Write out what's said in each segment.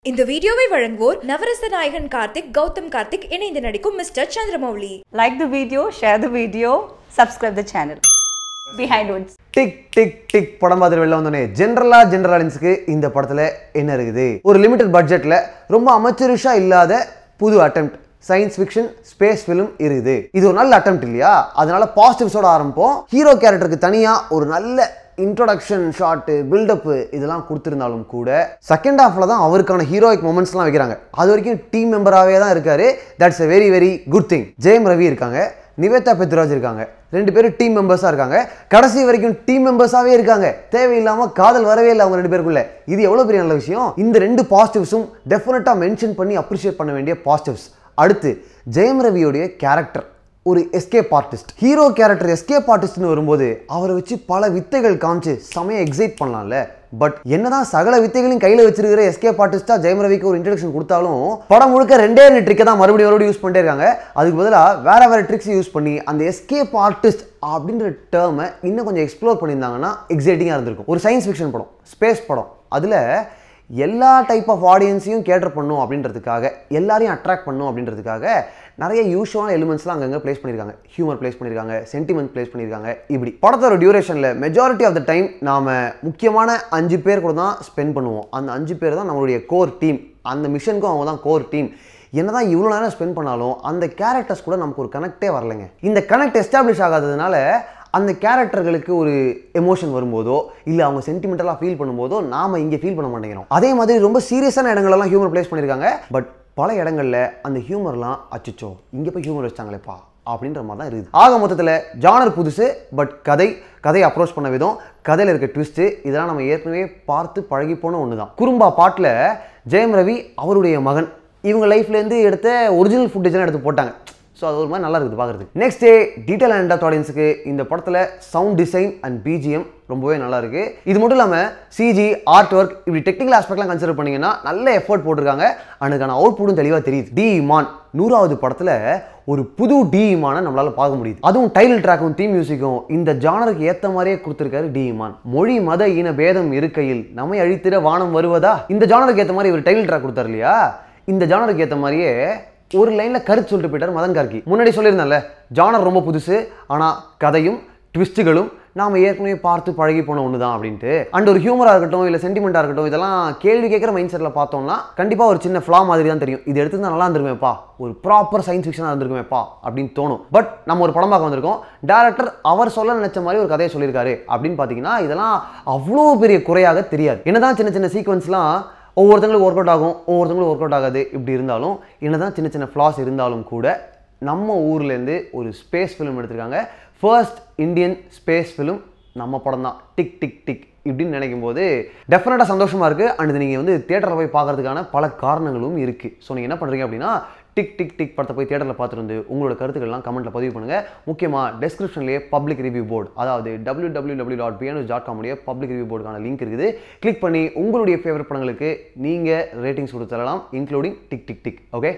இந்த வீடியோவை வழங்குவோர் நவரச நாயகன் கார்த்திக் கௌதம் கார்த்திக் இணைந்து நடிக்கும் mister Chandramouli Like the video, share the video, subscribe the channel. Behind Woods. Tik tik tik படம் பார்த்துட்டு வெளில வந்தோடனே ஜென்ரலா ஜென்ரல் ஆடியன்ஸுக்கு இந்த படத்துல என்ன இருக்குது ஒரு லிமிடெட் பட்ஜெட்ல ரொம்ப அமைச்சரிஷா இல்லாத புது attempt science fiction space film இருக்குது இது ஒரு நல்ல அட்டெம்ப்ட் இல்லையா அதனால பாசிட்டிவ்ஸோட ஆரம்பிப்போம் ஹீரோ கேரக்டருக்கு தனியா ஒரு நல்ல இன்ட்ரோடக்ஷன் ஷாட்டு பில்டப்பு இதெல்லாம் கொடுத்துருந்தாலும் கூட செகண்ட் ஹாஃப்ல தான் அவருக்கான ஹீரோயிக் மூமெண்ட்ஸ்லாம் வைக்கிறாங்க அது வரைக்கும் டீம் மெம்பராகவே தான் இருக்காரு that's a very very good thing Jayam Ravi இருக்காங்க நிவேதா பெத்ராஜ் இருக்காங்க ரெண்டு பேரும் டீம் மெம்பர்ஸாக இருக்காங்க கடைசி வரைக்கும் டீம் மெம்பர்ஸாகவே இருக்காங்க தேவையில்லாமல் காதல் வரவே இல்லை அவங்க ரெண்டு பேருக்குள்ள இது எவ்வளோ பெரிய நல்ல விஷயம் இந்த ரெண்டு பாசிட்டிவ்ஸும் டெஃபினட்டாக மென்ஷன் பண்ணி அப்ரிஷியேட் பண்ண வேண்டிய பாசிட்டிவ்ஸ் அடுத்து ஜெயம் ரவியோடைய கேரக்டர் ஒரு escape artist hero character escape ஆர்டிஸ்ட்னு வரும்போது அவரை வச்சு பல வித்தைகள் காமிச்சு செமையா எக்ஸைட் பண்ணலாம்ல பட் என்னதான் சகல வித்தைகளையும் கையில் வச்சிருக்கிற எஸ்கேப் ஆர்டிஸ்டா ஜெயம் ரவிக்கு ஒரு இன்ட்ரடக்ஷன் கொடுத்தாலும் படம் முழுக்க ரெண்டே ரெண்டு ட்ரிக்கை தான் மறுபடியும் மறுபடியும் யூஸ் பண்ணிட்டே இருக்காங்க அதுக்கு பதிலாக வேற வேற ட்ரிக்ஸ் யூஸ் பண்ணி அந்த எஸ்கேப் ஆர்டிஸ்ட் அப்படின்ற டேர்மை இன்னும் கொஞ்சம் எக்ஸ்ப்ளோர் பண்ணியிருந்தாங்கன்னா எக்ஸைட்டிங்காக இருந்திருக்கும் ஒரு சயின்ஸ் ஃபிக்ஷன் படம் ஸ்பேஸ் படம் அதில் எல்லா டைப் ஆஃப் ஆடியன்ஸையும் கேட்டர் பண்ணும் அப்படின்றதுக்காக எல்லாரையும் அட்ராக்ட் பண்ணும் அப்படின்றதுக்காக நிறைய யூஸ்வலான எலிமெண்ட்ஸ்லாம் அங்கங்கே ப்ளேஸ் பண்ணியிருக்காங்க ஹியூமர் ப்ளேஸ் பண்ணியிருக்காங்க சென்டிமெண்ட் ப்ளேஸ் பண்ணியிருக்காங்க இப்படி படத்தோட டியூரேஷனில் மெஜாரிட்டி ஆஃப் த டைம் நாம் முக்கியமான அஞ்சு பேர் கூட தான் ஸ்பெண்ட் பண்ணுவோம் அந்த அஞ்சு பேர் தான் நம்மளுடைய கோர் டீம் அந்த மிஷனுக்கும் அவங்க தான் கோர் டீம் என்னதான் இவ்வளோ நேரம் ஸ்பெண்ட் பண்ணாலும் அந்த கேரக்டர்ஸ் கூட நமக்கு ஒரு கனெக்டே வரலைங்க இந்த கனெக்ட் எஸ்டாப்ளிஷ் ஆகாததுனால அந்த கேரக்டர்களுக்கு ஒரு எமோஷன் வரும்போதோ இல்லை அவங்க சென்டிமெண்டலாக ஃபீல் பண்ணும்போதோ நாம இங்கே ஃபீல் பண்ண மாட்டேங்கிறோம் அதே மாதிரி ரொம்ப சீரியஸான இடங்களெல்லாம் ஹியூமர் ப்ளேஸ் பண்ணியிருக்காங்க பட் பல இடங்களில் அந்த ஹியூமர்லாம் அச்சச்சோ இங்கே போய் ஹியூமர் வச்சாங்களேப்பா அப்படின்ற மாதிரி தான் இருக்குது ஆக மொத்தத்தில் ஜானர் புதுசு பட் கதை கதையை அப்ரோச் பண்ண விதம் கதையில் இருக்க ட்விஸ்ட்டு இதெல்லாம் நம்ம ஏற்கனவே பார்த்து பழகி போன ஒன்று தான் குறும்பா பாட்டில் ஜெயம் ரவி அவருடைய மகன் இவங்க லைஃப்லேருந்து எடுத்த ஒரிஜினல் ஃபுட்டேஜ்லாம் எடுத்து போட்டாங்க ஸோ அது ஒரு மாதிரி நல்லா இருக்குது பார்க்குறதுக்கு next day detail and depth ஆடியன்ஸுக்கு இந்த படத்தில் சவுண்ட் டிசைன் அண்ட் பிஜிஎம் ரொம்பவே நல்லா இருக்கு இது மட்டும் இல்லாமல் சிஜி ஆர்ட் ஒர்க் இப்படி டெக்னிக்கல் ஆஸ்பெக்ட்லாம் கன்சிடர் பண்ணீங்கன்னா நல்ல எஃபோர்ட் போட்டிருக்காங்க அதுக்கான அவுட்புட்டும் தெளிவாக தெரியுது டி இமான் நூறாவது படத்தில் ஒரு புது டி இமானை நம்மளால பார்க்க முடியுது அதுவும் டைட்டில் ட்ராக்கும் தீம் மியூசிக்கும் இந்த ஜானருக்கு ஏற்ற மாதிரியே கொடுத்துருக்காரு டி இமான் மொழி மத இன பேதம் இருக்கையில் நம்மை அழித்திட வானம் வருவதா இந்த ஜானருக்கு ஏற்ற மாதிரி இவர் டைட்டில் ட்ராக் கொடுத்தாரு இல்லையா இந்த ஜானருக்கு ஏற்ற மாதிரியே ஒரு லைனில் கருத்து சொல்லிட்டு போயிட்டார் மதன் கார்கி முன்னாடி சொல்லியிருந்தேன்ல ஜானர் ரொம்ப புதுசு ஆனால் கதையும் ட்விஸ்ட்டுகளும் நாம் ஏற்கனவே பார்த்து பழகி போன ஒன்று தான் அப்படின்ட்டு அண்ட் ஒரு ஹியூமராக இருக்கட்டும் இல்லை சென்டிமெண்ட்டாக இருக்கட்டும் இதெல்லாம் கேள்வி கேட்குற மைண்ட் செட்டில் பார்த்தோம்னா கண்டிப்பாக ஒரு சின்ன ஃப்ளா மாதிரி தான் தெரியும் இது எடுத்து நல்லா இருந்திருக்குமேப்பா ஒரு ப்ராப்பர் சயின்ஸ் ஃபிக்ஷனாக இருந்திருக்குமேப்பா அப்படின்னு தோணும் பட் நம்ம ஒரு படம் பார்க்க வந்திருக்கோம் டேரக்டர் அவர் சொல்ல நினைச்ச மாதிரி ஒரு கதையை சொல்லியிருக்காரு அப்படின்னு பார்த்தீங்கன்னா இதெல்லாம் அவ்வளோ பெரிய குறையாக தெரியாது என்னதான் சின்ன சின்ன சீக்வன்ஸ்லாம் ஒவ்வொருத்தங்களுக்கும் ஒர்க் அவுட் ஆகும் ஒவ்வொருத்தங்களுக்கும் ஒர்க் அவுட் ஆகாது இப்படி இருந்தாலும் என்னதான் சின்ன சின்ன ஃப்ளாஸ் இருந்தாலும் கூட நம்ம ஊர்லேருந்து ஒரு ஸ்பேஸ் ஃபிலிம் எடுத்திருக்காங்க ஃபர்ஸ்ட் இந்தியன் ஸ்பேஸ் ஃபிலிம் நம்ம படம் தான் டிக் டிக் டிக் இப்படின்னு நினைக்கும் போது டெஃபினட்டாக சந்தோஷமாக இருக்குது அண்ட் இது நீங்கள் வந்து தேட்டரில் போய் பார்க்கறதுக்கான பல காரணங்களும் இருக்குது ஸோ நீங்கள் என்ன பண்ணுறீங்க அப்படின்னா டிக் டிக் டிக் படத்தை போய் தேட்டரில் பார்த்துட்டு வந்து உங்களோட கருத்துக்கள்லாம் கமெண்ட்டில் பதிவு பண்ணுங்கள் முக்கியமாக டெஸ்கிரிப்ஷன்லேயே பப்ளிக் ரிவ்யூ போர்டு அதாவது W W W dot pianos dot காமுடைய பப்ளிக் ரிவ்யூ போர்டுக்கான லிங்க் இருக்குது கிளிக் பண்ணி உங்களுடைய ஃபேவரட் படங்களுக்கு நீங்கள் ரேட்டிங்ஸ் கொடுத்து தரலாம் including tik tik tik okay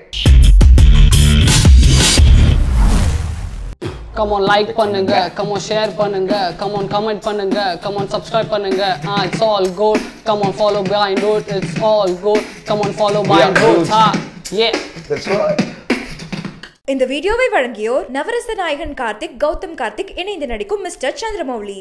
come on like பண்ணுங்க come on share பண்ணுங்க come on comment பண்ணுங்க come on subscribe பண்ணுங்க ah it's all good come on follow behind root it's all good come on follow behind root ah yeah இந்த வீடியோவை வழங்கியோர் நவரச நாயகன் கார்த்திக் கௌதம் கார்த்திக் இணைந்து நடிக்கும் மிஸ்டர் சந்திரமௌலி